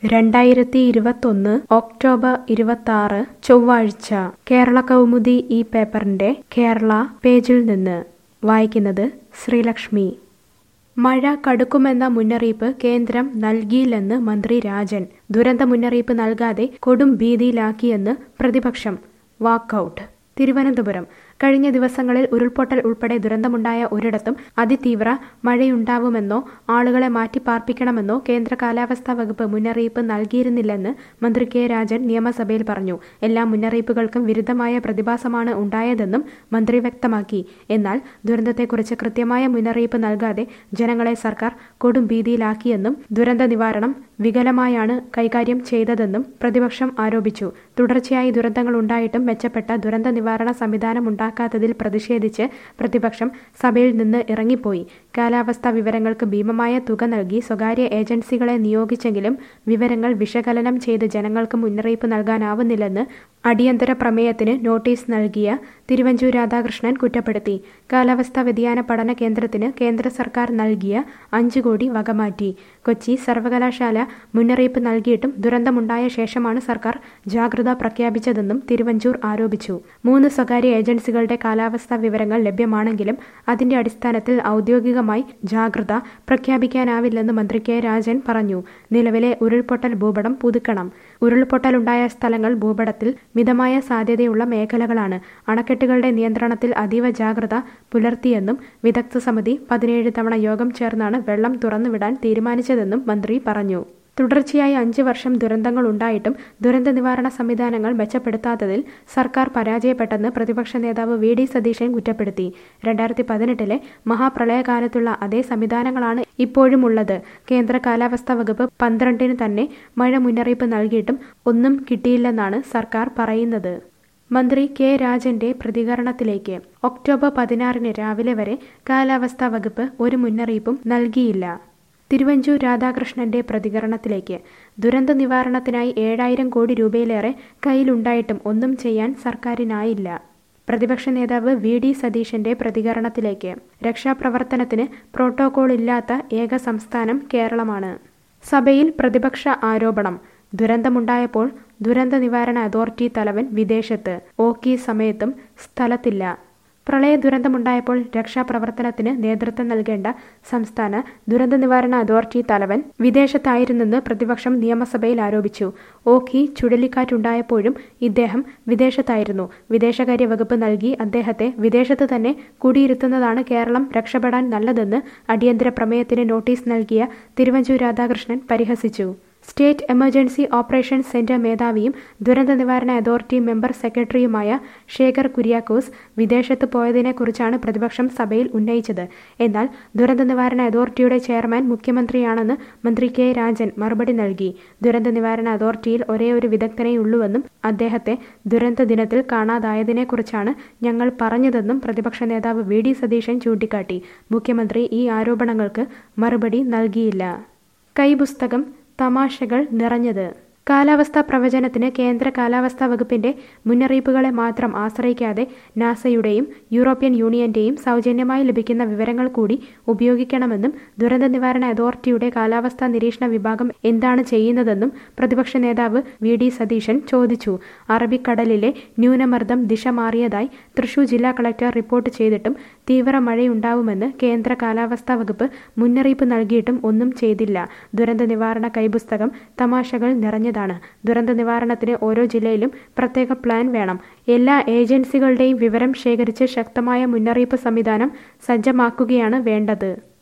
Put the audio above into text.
രണ്ടായിരത്തി ഇരുപത്തൊന്ന് ഒക്ടോബർ ഇരുപത്താറ് ചൊവ്വാഴ്ച കേരള കൗമുദി ഈ പേപ്പറിന്റെ കേരള പേജിൽ നിന്ന് വായിക്കുന്നത് ശ്രീലക്ഷ്മി മഴ കടുക്കുമെന്ന മുന്നറിയിപ്പ് കേന്ദ്രം നൽകിയില്ലെന്ന് മന്ത്രി രാജൻ ദുരന്ത മുന്നറിയിപ്പ് നൽകാതെ കൊടും ഭീതിയിലാക്കിയെന്ന് പ്രതിപക്ഷം വാക്കൌട്ട് തിരുവനന്തപുരം കഴിഞ്ഞ ദിവസങ്ങളിൽ ഉരുൾപൊട്ടൽ ഉൾപ്പെടെ ദുരന്തമുണ്ടായ ഒരിടത്തും അതിതീവ്ര മഴയുണ്ടാവുമെന്നോ ആളുകളെ മാറ്റിപ്പാർപ്പിക്കണമെന്നോ കേന്ദ്ര കാലാവസ്ഥാ വകുപ്പ് മുന്നറിയിപ്പ് നൽകിയിരുന്നില്ലെന്ന് മന്ത്രി കെ രാജൻ നിയമസഭയിൽ പറഞ്ഞു എല്ലാ മുന്നറിയിപ്പുകൾക്കും വിരുദ്ധമായ പ്രതിഭാസമാണ് ഉണ്ടായതെന്നും മന്ത്രി വ്യക്തമാക്കി എന്നാൽ ദുരന്തത്തെക്കുറിച്ച് കൃത്യമായ മുന്നറിയിപ്പ് നൽകാതെ ജനങ്ങളെ സർക്കാർ കൊടും ഭീതിയിലാക്കിയെന്നും ദുരന്ത നിവാരണം വികലമായാണ് കൈകാര്യം ചെയ്തതെന്നും പ്രതിപക്ഷം ആരോപിച്ചു തുടർച്ചയായി ദുരന്തങ്ങൾ ഉണ്ടായിട്ടും മെച്ചപ്പെട്ട ദുരന്ത നിവാരണ സംവിധാനം ഉണ്ടാക്കാത്തതിൽ പ്രതിഷേധിച്ച് പ്രതിപക്ഷം സഭയിൽ നിന്ന് ഇറങ്ങിപ്പോയി കാലാവസ്ഥാ വിവരങ്ങൾക്ക് ഭീമമായ തുക നൽകി സ്വകാര്യ ഏജൻസികളെ നിയോഗിച്ചെങ്കിലും വിവരങ്ങൾ വിശകലനം ചെയ്ത് ജനങ്ങൾക്ക് മുന്നറിയിപ്പ് നൽകാനാവുന്നില്ലെന്ന് അടിയന്തര പ്രമേയത്തിന് നോട്ടീസ് നൽകിയ തിരുവഞ്ചൂർ രാധാകൃഷ്ണൻ കുറ്റപ്പെടുത്തി കാലാവസ്ഥാ വ്യതിയാന പഠന കേന്ദ്രത്തിന് കേന്ദ്ര സർക്കാർ നൽകിയ അഞ്ചു കോടി വകമാറ്റി കൊച്ചി സർവകലാശാല മുന്നറിയിപ്പ് നൽകിയിട്ടും ദുരന്തമുണ്ടായ ശേഷമാണ് സർക്കാർ ജാഗ്രത പ്രഖ്യാപിച്ചതെന്നും തിരുവഞ്ചൂർ ആരോപിച്ചു മൂന്ന് സ്വകാര്യ ഏജൻസികളുടെ കാലാവസ്ഥാ വിവരങ്ങൾ ലഭ്യമാണെങ്കിലും അതിന്റെ അടിസ്ഥാനത്തിൽ ഔദ്യോഗികമായി ജാഗ്രത പ്രഖ്യാപിക്കാനാവില്ലെന്ന് മന്ത്രി കെ രാജൻ പറഞ്ഞു നിലവിലെ ഉരുൾപൊട്ടൽ ഭൂപടം പുതുക്കണം ഉരുൾപൊട്ടലുണ്ടായ സ്ഥലങ്ങൾ ഭൂപടത്തിൽ മിതമായ സാധ്യതയുള്ള മേഖലകളാണ് അണക്കെട്ടുകളുടെ നിയന്ത്രണത്തിൽ അതീവ ജാഗ്രത പുലർത്തിയെന്നും വിദഗ്ധ സമിതി പതിനേഴ് തവണ യോഗം ചേർന്നാണ് വെള്ളം തുറന്നുവിടാൻ തീരുമാനിച്ചതെന്നും മന്ത്രി പറഞ്ഞു തുടർച്ചയായി അഞ്ച് വർഷം ദുരന്തങ്ങൾ ഉണ്ടായിട്ടും ദുരന്ത നിവാരണ സംവിധാനങ്ങൾ മെച്ചപ്പെടുത്താത്തതിൽ സർക്കാർ പരാജയപ്പെട്ടെന്ന് പ്രതിപക്ഷ നേതാവ് വി ഡി സതീശൻ കുറ്റപ്പെടുത്തി രണ്ടായിരത്തി പതിനെട്ടിലെ മഹാപ്രളയകാലത്തുള്ള അതേ സംവിധാനങ്ങളാണ് ഇപ്പോഴും ഉള്ളത് കേന്ദ്ര കാലാവസ്ഥാ വകുപ്പ് പന്ത്രണ്ടിന് തന്നെ മഴ മുന്നറിയിപ്പ് നൽകിയിട്ടും ഒന്നും കിട്ടിയില്ലെന്നാണ് സർക്കാർ പറയുന്നത് മന്ത്രി കെ രാജന്റെ പ്രതികരണത്തിലേക്ക് ഒക്ടോബർ പതിനാറിന് രാവിലെ വരെ കാലാവസ്ഥാ വകുപ്പ് ഒരു മുന്നറിയിപ്പും നൽകിയില്ല തിരുവഞ്ചൂർ രാധാകൃഷ്ണന്റെ പ്രതികരണത്തിലേക്ക് ദുരന്ത നിവാരണത്തിനായി ഏഴായിരം കോടി രൂപയിലേറെ കയ്യിലുണ്ടായിട്ടും ഒന്നും ചെയ്യാൻ സർക്കാരിനായില്ല പ്രതിപക്ഷ നേതാവ് വി ഡി സതീശന്റെ പ്രതികരണത്തിലേക്ക് രക്ഷാപ്രവർത്തനത്തിന് പ്രോട്ടോകോൾ ഇല്ലാത്ത ഏക സംസ്ഥാനം കേരളമാണ് സഭയിൽ പ്രതിപക്ഷ ആരോപണം ദുരന്തമുണ്ടായപ്പോൾ ദുരന്ത നിവാരണ അതോറിറ്റി തലവൻ വിദേശത്ത് ഓക്കി സമയത്തും സ്ഥലത്തില്ല പ്രളയ ദുരന്തമുണ്ടായപ്പോൾ രക്ഷാപ്രവർത്തനത്തിന് നേതൃത്വം നൽകേണ്ട സംസ്ഥാന ദുരന്ത നിവാരണ അതോറിറ്റി തലവൻ വിദേശത്തായിരുന്നെന്ന് പ്രതിപക്ഷം നിയമസഭയിൽ ആരോപിച്ചു ഓഖി ചുഴലിക്കാറ്റുണ്ടായപ്പോഴും ഇദ്ദേഹം വിദേശത്തായിരുന്നു വിദേശകാര്യ വകുപ്പ് നൽകി അദ്ദേഹത്തെ വിദേശത്ത് തന്നെ കുടിയിരുത്തുന്നതാണ് കേരളം രക്ഷപ്പെടാൻ നല്ലതെന്ന് അടിയന്തര പ്രമേയത്തിന് നോട്ടീസ് നൽകിയ തിരുവഞ്ചൂർ രാധാകൃഷ്ണൻ പരിഹസിച്ചു സ്റ്റേറ്റ് എമർജൻസി ഓപ്പറേഷൻ സെന്റർ മേധാവിയും ദുരന്ത നിവാരണ അതോറിറ്റി മെമ്പർ സെക്രട്ടറിയുമായ ശേഖർ കുര്യാക്കോസ് വിദേശത്ത് പോയതിനെക്കുറിച്ചാണ് പ്രതിപക്ഷം സഭയിൽ ഉന്നയിച്ചത് എന്നാൽ ദുരന്ത നിവാരണ അതോറിറ്റിയുടെ ചെയർമാൻ മുഖ്യമന്ത്രിയാണെന്ന് മന്ത്രി കെ രാജൻ മറുപടി നൽകി ദുരന്ത നിവാരണ അതോറിറ്റിയിൽ ഒരേ ഒരു വിദഗ്ധനെയുള്ളൂവെന്നും അദ്ദേഹത്തെ ദുരന്ത ദിനത്തിൽ കാണാതായതിനെക്കുറിച്ചാണ് ഞങ്ങൾ പറഞ്ഞതെന്നും പ്രതിപക്ഷ നേതാവ് വി ഡി സതീശൻ ചൂണ്ടിക്കാട്ടി മുഖ്യമന്ത്രി ഈ ആരോപണങ്ങൾക്ക് മറുപടി നൽകിയില്ല കൈപുസ്തകം തമാശകൾ നിറഞ്ഞത് കാലാവസ്ഥാ പ്രവചനത്തിന് കേന്ദ്ര കാലാവസ്ഥാ വകുപ്പിന്റെ മുന്നറിയിപ്പുകളെ മാത്രം ആശ്രയിക്കാതെ നാസയുടെയും യൂറോപ്യൻ യൂണിയന്റെയും സൗജന്യമായി ലഭിക്കുന്ന വിവരങ്ങൾ കൂടി ഉപയോഗിക്കണമെന്നും ദുരന്ത നിവാരണ അതോറിറ്റിയുടെ കാലാവസ്ഥാ നിരീക്ഷണ വിഭാഗം എന്താണ് ചെയ്യുന്നതെന്നും പ്രതിപക്ഷ നേതാവ് വി ഡി സതീശൻ ചോദിച്ചു അറബിക്കടലിലെ ന്യൂനമർദ്ദം ദിശ മാറിയതായി തൃശൂർ ജില്ലാ കളക്ടർ റിപ്പോർട്ട് ചെയ്തിട്ടും തീവ്ര മഴയുണ്ടാവുമെന്ന് കേന്ദ്ര കാലാവസ്ഥാ വകുപ്പ് മുന്നറിയിപ്പ് നൽകിയിട്ടും ഒന്നും ചെയ്തില്ല ദുരന്ത നിവാരണ കൈപുസ്തകം തമാശകൾ നിറഞ്ഞതാണ് ദുരന്ത നിവാരണത്തിന് ഓരോ ജില്ലയിലും പ്രത്യേക പ്ലാൻ വേണം എല്ലാ ഏജൻസികളുടെയും വിവരം ശേഖരിച്ച് ശക്തമായ മുന്നറിയിപ്പ് സംവിധാനം സജ്ജമാക്കുകയാണ് വേണ്ടത്